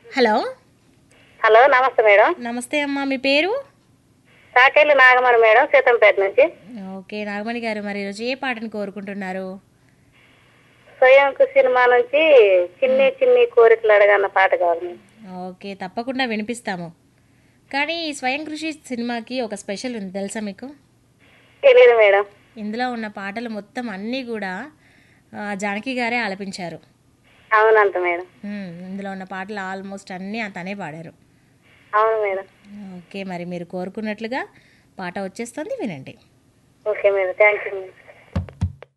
Hello hello నమస్తే madam నమస్తే అమ్మా మీ పేరు సాకేళ్ళు నాగమణి మేడం సీతంపేట నుంచి ఓకే నాగమణి గారు మరి ఈరోజు ఏ పాటను కోరుకుంటున్నారు స్వయంకు సినిమా నుంచి చిన్ని చిన్ని కోరికలు అడగన్న పాట కావాలి మేడం. ఓకే తప్పకుండా వినిపిస్తాము కానీ ఈ స్వయం కృషి సినిమాకి ఒక స్పెషల్ ఉంది తెలుసా మీకు తెలియదు మేడం ఇందులో ఉన్న పాటలు మొత్తం అన్నీ కూడా ఆ, జానకి గారే ఆలపించారు అవునంట మేడం ఉమ్, ఇందులో ఉన్న పాటలు ఆల్మోస్ట్ అన్నీ తనే పాడారు అవును మేడం ఓకే మరి మీరు కోరుకున్నట్లుగా పాట వచ్చేస్తుంది వినండి okay madam thank you madam